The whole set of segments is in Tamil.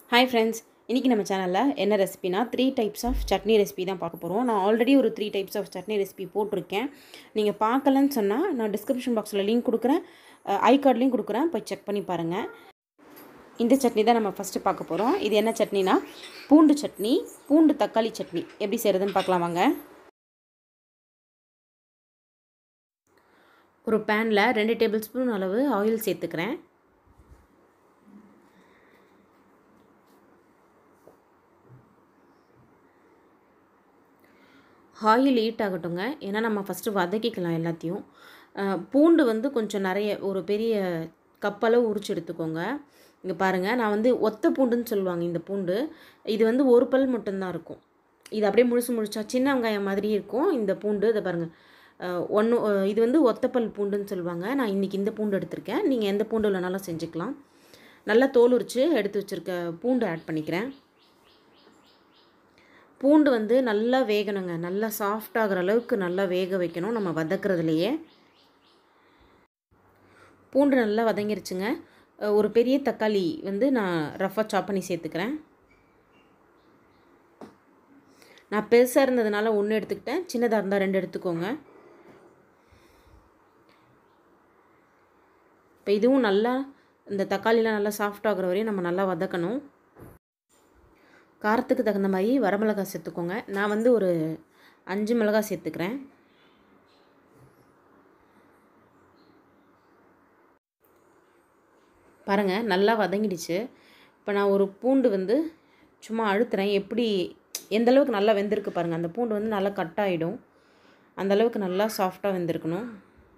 ஹாய் ஃப்ரெண்ட்ஸ் இன்றைக்கி நம்ம சேனலில் என்ன ரெசிபினா three types of chutney recipe தான் பார்க்க போகிறோம் நான் ஆல்ரெடி ஒரு three types of chutney recipe போட்டிருக்கேன் நீங்கள் பார்க்கலன்னு சொன்னால் நான் டிஸ்கிரிப்ஷன் பாக்ஸில் லிங்க் கொடுக்குறேன் ஐ கார்ட்லேயும் கொடுக்குறேன் போய் செக் பண்ணி பாருங்கள் இந்த சட்னி தான் நம்ம ஃபஸ்ட்டு பார்க்க போகிறோம் இது என்ன சட்னினா பூண்டு சட்னி பூண்டு தக்காளி சட்னி எப்படி செய்கிறதுன்னு பார்க்கலாம் வாங்க ஒரு பேனில் ரெண்டு டேபிள் ஸ்பூன் அளவு ஆயில் சேர்த்துக்கிறேன் ஆயில் ஹீட் ஆகட்டுங்க ஏன்னா நம்ம ஃபஸ்ட்டு வதக்கிக்கலாம் எல்லாத்தையும் பூண்டு வந்து கொஞ்சம் நிறைய ஒரு பெரிய கப்பளவு உரிச்சு எடுத்துக்கோங்க இங்கே பாருங்கள் நான் வந்து ஒத்த பூண்டுன்னு சொல்லுவாங்க இந்த பூண்டு இது வந்து ஒரு பல் மட்டும்தான் இருக்கும் இது அப்படியே முழுசு முழிச்சா சின்ன வெங்காயம் மாதிரி இருக்கும் இந்த பூண்டு இதை பாருங்கள் ஒன்று இது வந்து ஒத்தப்பல் பூண்டுன்னு சொல்லுவாங்க நான் இன்றைக்கி இந்த பூண்டு எடுத்திருக்கேன் நீங்கள் எந்த பூண்டு இல்லைனாலும் செஞ்சுக்கலாம் நல்லா தோல் உரித்து எடுத்து வச்சுருக்க பூண்டு ஆட் பண்ணிக்கிறேன் பூண்டு வந்து நல்லா வேகணுங்க நல்லா சாஃப்டாகிற அளவுக்கு நல்லா வேக வைக்கணும் நம்ம வதக்குறதுலையே பூண்டு நல்லா வதங்கிருச்சுங்க ஒரு பெரிய தக்காளி வந்து நான் ரஃபாக சாப் பண்ணி சேர்த்துக்கிறேன் நான் பெருசாக இருந்ததுனால ஒன்று எடுத்துக்கிட்டேன் சின்னதாக இருந்தால் ரெண்டு எடுத்துக்கோங்க இப்போ இதுவும் நல்லா இந்த தக்காளிலாம் நல்லா சாஃப்டாகிற வரையும் நம்ம நல்லா வதக்கணும் காரத்துக்கு தகுந்த மாதிரி வரமிளகாய் சேர்த்துக்கோங்க நான் வந்து ஒரு அஞ்சு மிளகாய் சேர்த்துக்கிறேன் பாருங்கள் நல்லா வதங்கிடுச்சு இப்போ நான் ஒரு பூண்டு வந்து சும்மா அழுத்துறேன் எப்படி எந்த அளவுக்கு நல்லா வெந்திருக்கு பாருங்கள் அந்த பூண்டு வந்து நல்லா கட் ஆகிடும் அந்தளவுக்கு நல்லா சாஃப்டாக வெந்திருக்கணும்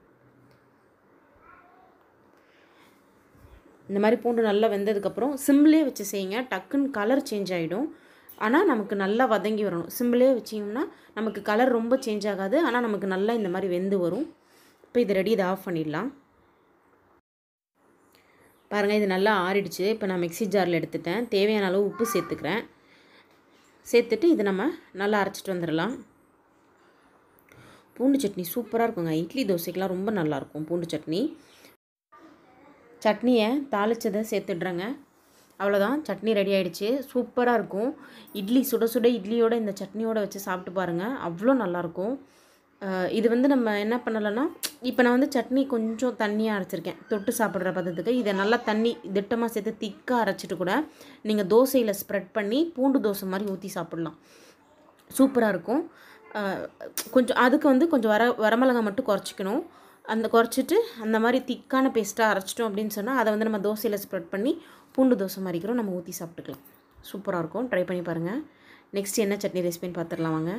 இந்த மாதிரி பூண்டு நல்லா வெந்ததுக்கப்புறம் சிம்லேயே வச்சு செய்யுங்க டக்குன்னு கலர் சேஞ்ச் ஆகிடும் ஆனால் நமக்கு நல்லா வதங்கி வரணும் சிம்லேயே வச்சிங்கன்னா நமக்கு கலர் ரொம்ப சேஞ்ச் ஆகாது ஆனால் நமக்கு நல்லா இந்த மாதிரி வெந்து வரும் இப்போ இது ரெடி இதை ஆஃப் பண்ணிடலாம் பாருங்கள் இது நல்லா ஆறிடுச்சு இப்போ நான் மிக்சி ஜாரில் எடுத்துட்டேன் தேவையான அளவு உப்பு சேர்த்துக்கிறேன் சேர்த்துட்டு இது நம்ம நல்லா அரைச்சிட்டு வந்துடலாம் பூண்டு சட்னி சூப்பராக இருக்குங்க இட்லி தோசைக்கெலாம் ரொம்ப நல்லாயிருக்கும் பூண்டு சட்னி சட்னியை தாளித்ததை சேர்த்துட்றேங்க அவ்வளோதான் சட்னி ரெடி ஆகிடுச்சு சூப்பராக இருக்கும் இட்லி சுட சுட இட்லியோட இந்த சட்னியோடு வச்சு சாப்பிட்டு பாருங்கள் அவ்வளோ நல்லாயிருக்கும் இது வந்து நம்ம என்ன பண்ணலைன்னா இப்போ நான் வந்து சட்னி கொஞ்சம் தண்ணியாக அரைச்சிருக்கேன் தொட்டு சாப்பிட்ற பதத்துக்கு இதை நல்லா தண்ணி திட்டமாக சேர்த்து திக்காக அரைச்சிட்டு கூட நீங்கள் தோசையில் ஸ்ப்ரெட் பண்ணி பூண்டு தோசை மாதிரி ஊற்றி சாப்பிட்லாம் சூப்பராக இருக்கும் கொஞ்சம் அதுக்கு வந்து கொஞ்சம் வர வரமிளகா மட்டும் குறைச்சிக்கணும் அந்த குறைச்சிட்டு அந்த மாதிரி திக்கான பேஸ்ட்டாக அரைச்சிட்டோம் அப்படின்னு சொன்னால் அதை வந்து நம்ம தோசையில் ஸ்ப்ரெட் பண்ணி பூண்டு தோசை மாதிரிக்கிறோம் நம்ம ஊற்றி சாப்பிட்டுக்கலாம் சூப்பராக இருக்கும் ட்ரை பண்ணி பாருங்கள் நெக்ஸ்ட் என்ன சட்னி ரெசிபின்னு பார்த்துடலாம் வாங்க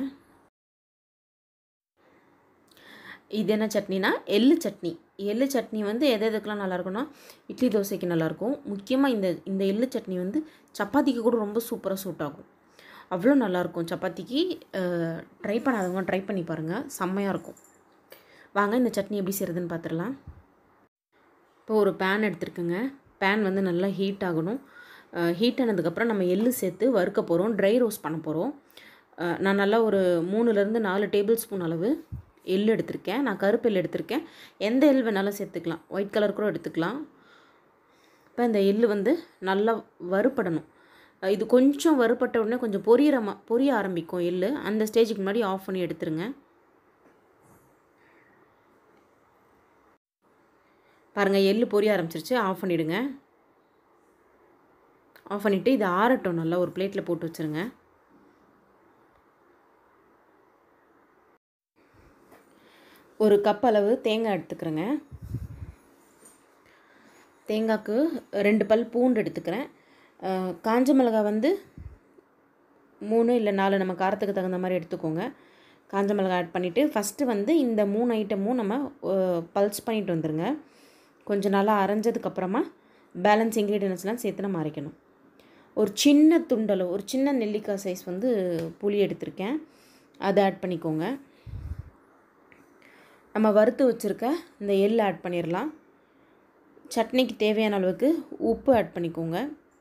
இது என்ன சட்னினா எள்ளு சட்னி எள்ளு சட்னி வந்து எது எதுக்கெலாம் நல்லாயிருக்கும்னா இட்லி தோசைக்கு நல்லாயிருக்கும் முக்கியமாக இந்த இந்த எள்ளு சட்னி வந்து சப்பாத்திக்கு கூட ரொம்ப சூப்பராக சூட் ஆகும் அவ்வளோ நல்லாயிருக்கும் சப்பாத்திக்கு ட்ரை பண்ணாதவங்க ட்ரை பண்ணி பாருங்கள் செம்மையாக இருக்கும் வாங்க இந்த சட்னி எப்படி செய்கிறதுன்னு பார்த்துடலாம் இப்போ ஒரு பேன் எடுத்துருக்குங்க பேன் வந்து நல்லா ஹீட் ஆகணும் ஹீட் ஆனதுக்கப்புறம் நம்ம எள்ளு சேர்த்து வறுக்க போகிறோம் ட்ரை ரோஸ்ட் பண்ண போகிறோம் நான் நல்லா ஒரு மூணுலேருந்து நாலு டேபிள் ஸ்பூன் அளவு எள் எடுத்திருக்கேன் நான் கருப்பு எள் எடுத்திருக்கேன் எந்த எள் வேணாலும் சேர்த்துக்கலாம் ஒயிட் கலர் கூட எடுத்துக்கலாம் இப்போ இந்த எள் வந்து நல்லா வறுப்படணும் இது கொஞ்சம் வறுப்பட்ட உடனே கொஞ்சம் பொரியிற மா பொரிய ஆரம்பிக்கும் எள் அந்த ஸ்டேஜுக்கு முன்னாடி ஆஃப் பண்ணி எடுத்துருங்க பாருங்கள் எள்ளு பொரிய ஆரம்பிச்சிருச்சு ஆஃப் பண்ணிவிடுங்க ஆஃப் பண்ணிவிட்டு இது ஆறட்டும் நல்லா ஒரு பிளேட்டில் போட்டு வச்சுருங்க ஒரு கப் அளவு தேங்காய் எடுத்துக்கிறேங்க தேங்காய்க்கு ரெண்டு பல் பூண்டு எடுத்துக்கிறேன் காஞ்ச மிளகாய் வந்து மூணு இல்லை நாலு நம்ம காரத்துக்கு தகுந்த மாதிரி எடுத்துக்கோங்க காஞ்ச மிளகாய் ஆட் பண்ணிவிட்டு ஃபஸ்ட்டு வந்து இந்த மூணு ஐட்டமும் நம்ம பல்ஸ் பண்ணிட்டு வந்துடுங்க கொஞ்சம் நல்லா அரைஞ்சதுக்கப்புறமா பேலன்ஸ் இன்க்ரீடியன்ஸ்லாம் சேர்த்து நம்ம அரைக்கணும் ஒரு சின்ன துண்டளவு ஒரு சின்ன நெல்லிக்காய் சைஸ் வந்து புளி எடுத்திருக்கேன் அதை ஆட் பண்ணிக்கோங்க நம்ம வறுத்து வச்சுருக்க இந்த எள் ஆட் பண்ணிடலாம் சட்னிக்கு தேவையான அளவுக்கு உப்பு ஆட் பண்ணிக்கோங்க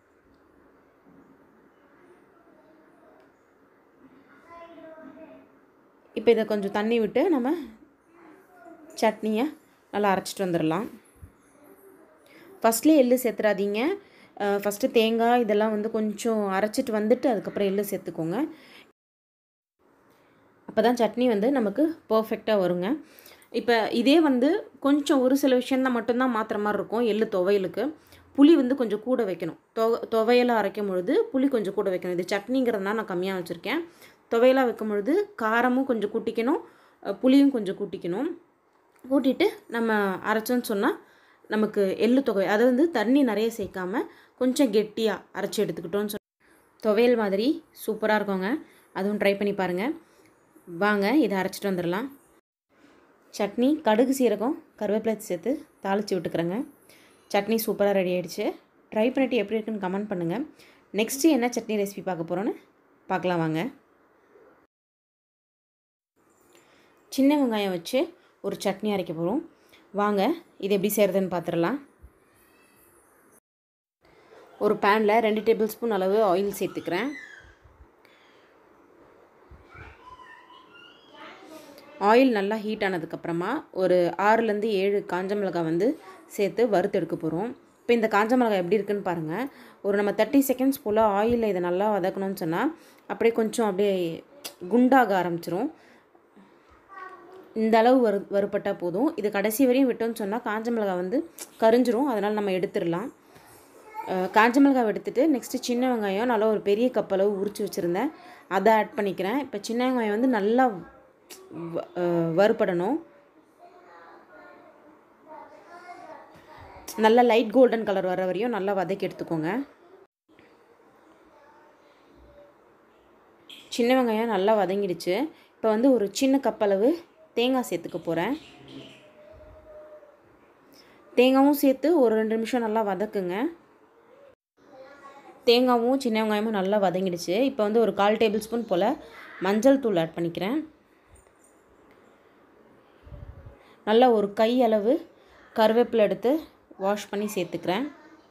இப்போ இதை கொஞ்சம் தண்ணி விட்டு நம்ம சட்னியை நல்லா அரைச்சிட்டு வந்துடலாம் ஃபஸ்ட்லேயே எள்ளு சேர்த்துறாதீங்க ஃபஸ்ட்டு தேங்காய் இதெல்லாம் வந்து கொஞ்சம் அரைச்சிட்டு வந்துட்டு அதுக்கப்புறம் எள்ளு சேர்த்துக்கோங்க அப்போ தான் சட்னி வந்து நமக்கு பர்ஃபெக்டாக வருங்க இப்போ இதே வந்து கொஞ்சம் ஒரு சில விஷயந்தான் மட்டும்தான் மாற்றுற மாதிரி இருக்கும் எள்ளு துவையலுக்கு புளி வந்து கொஞ்சம் கூட வைக்கணும் தொ துவையலாக அரைக்கும் பொழுது புளி கொஞ்சம் கூட வைக்கணும் இது சட்னிங்கிறதுனால நான் கம்மியாக வச்சுருக்கேன் துவையலாக வைக்கும் பொழுது காரமும் கொஞ்சம் கூட்டிக்கணும் அஹ் புளியும் கொஞ்சம் கூட்டிக்கணும் கூட்டிட்டு நம்ம அரைச்சோன்னு சொன்னால் நமக்கு எள்ளு தொகை அதை வந்து தண்ணி நிறைய சேர்க்காம கொஞ்சம் கெட்டியாக அரைச்சி எடுத்துக்கிட்டோன்னு சொன்ன துவையல் மாதிரி சூப்பராக இருக்குங்க அதுவும் ட்ரை பண்ணி பாருங்கள் வாங்க இதை அரைச்சிட்டு வந்துடலாம் சட்னி கடுகு சீரகம் கருவேப்பிலை சேர்த்து தாளித்து விட்டுக்கிறேங்க சட்னி சூப்பராக ரெடி ஆயிடுச்சு ட்ரை பண்ணிவிட்டு எப்படி இருக்குன்னு கமெண்ட் பண்ணுங்கள் நெக்ஸ்ட்டு என்ன சட்னி ரெசிபி பார்க்க போகிறோன்னு பார்க்கலாம் வாங்க சின்ன வெங்காயம் வச்சு ஒரு சட்னி அரைக்க போகிறோம் வாங்க இது எப்படி செய்கிறதுன்னு பார்த்துடலாம் ஒரு பேனில் ரெண்டு டேபிள் ஸ்பூன் அளவு ஆயில் சேர்த்துக்கிறேன் ஆயில் நல்லா ஹீட் ஆனதுக்கப்புறமா ஒரு ஆறுலேருந்து ஏழு காஞ்ச மிளகாய் வந்து சேர்த்து வறுத்து எடுக்க போகிறோம் இப்போ இந்த காஞ்ச மிளகாய் எப்படி இருக்குன்னு பாருங்கள் ஒரு நம்ம தேர்ட்டி செகண்ட்ஸ் போல் ஆயிலில் இதை நல்லா வதக்கணும்னு சொன்னால் அப்படியே கொஞ்சம் அப்படியே குண்டாக ஆரம்பிச்சிரும் இந்த அளவு வறு வறுப்பட்டால் போதும் இது கடைசி வரையும் விட்டோம்னு சொன்னால் காஞ்ச மிளகாய் வந்து கரிஞ்சிரும் அதனால் நம்ம எடுத்துடலாம் அஹ் காஞ்ச மிளகாய் எடுத்துட்டு நெக்ஸ்ட்டு சின்ன வெங்காயம் நல்லா ஒரு பெரிய கப் அளவு உரிச்சு வச்சுருந்தேன் அதை ஆட் பண்ணிக்கிறேன் இப்போ சின்ன வெங்காயம் வந்து நல்லா வ- அஹ் வறுபடணும் நல்லா லைட் கோல்டன் கலர் வர வரையும் நல்லா வதக்கி எடுத்துக்கோங்க சின்ன வெங்காயம் நல்லா வதங்கிடுச்சு இப்போ வந்து ஒரு சின்ன கப் அளவு தேங்காய் சேர்த்துக்க போகிறேன் தேங்காயும் சேர்த்து ஒரு ரெண்டு நிமிஷம் நல்லா வதக்குங்க தேங்காவும் சின்ன வெங்காயமும் நல்லா வதங்கிடுச்சு இப்போ வந்து ஒரு கால் டேபிள் ஸ்பூன் போல் மஞ்சள் தூள் ஆட் பண்ணிக்கிறேன் நல்லா ஒரு கை அளவு கருவேப்பிலை எடுத்து வாஷ் பண்ணி சேர்த்துக்கிறேன்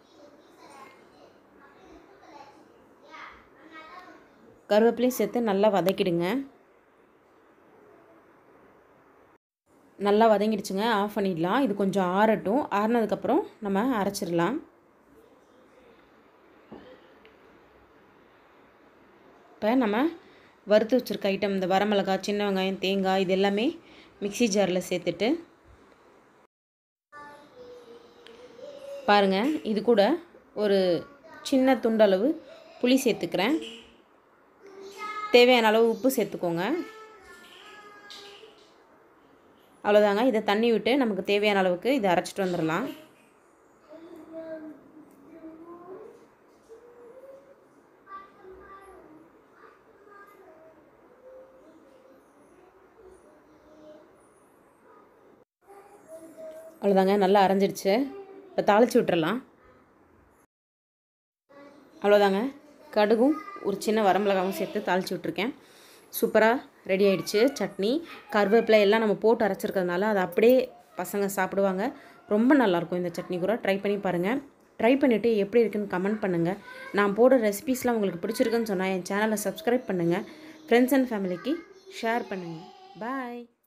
கருவேப்பிலையும் சேர்த்து நல்லா வதக்கிடுங்க நல்லா வதங்கிடுச்சுங்க ஆஃப் பண்ணிடலாம் இது கொஞ்சம் ஆறட்டும் ஆறுனதுக்கப்புறம் நம்ம அரைச்சிடலாம் இப்போ நம்ம வறுத்து வச்சுருக்க ஐட்டம் இந்த வரமிளகாய் சின்ன வெங்காயம் தேங்காய் இது எல்லாமே மிக்ஸி ஜாரில் சேர்த்துட்டு பாருங்கள் இது கூட ஒரு சின்ன துண்டளவு புளி சேர்த்துக்கிறேன் தேவையான அளவு உப்பு சேர்த்துக்கோங்க அவ்வளோதாங்க இதை தண்ணி விட்டு நமக்கு தேவையான அளவுக்கு இதை அரைச்சிட்டு வந்துடலாம் அவ்வளோதாங்க நல்லா அரைஞ்சிடுச்சு இப்போ தாளித்து விட்டுறலாம் அவ்வளோதாங்க கடுகும் ஒரு சின்ன வரமிளகாவும் சேர்த்து தாளித்து விட்ருக்கேன் சூப்பராக ரெடி ஆயிடுச்சு சட்னி கருவேப்பிலை எல்லாம் நம்ம போட்டு அரைச்சிருக்கிறதுனால அதை அப்படியே பசங்க சாப்பிடுவாங்க ரொம்ப நல்லாயிருக்கும் இந்த சட்னி கூட ட்ரை பண்ணி பாருங்கள் ட்ரை பண்ணிவிட்டு எப்படி இருக்குன்னு கமெண்ட் பண்ணுங்கள் நான் போடுற ரெசிபீஸ்லாம் உங்களுக்கு பிடிச்சிருக்குன்னு சொன்னால் என் சேனலை சப்ஸ்கிரைப் பண்ணுங்கள் ஃப்ரெண்ட்ஸ் அண்ட் ஃபேமிலிக்கு ஷேர் பண்ணுங்கள் பாய்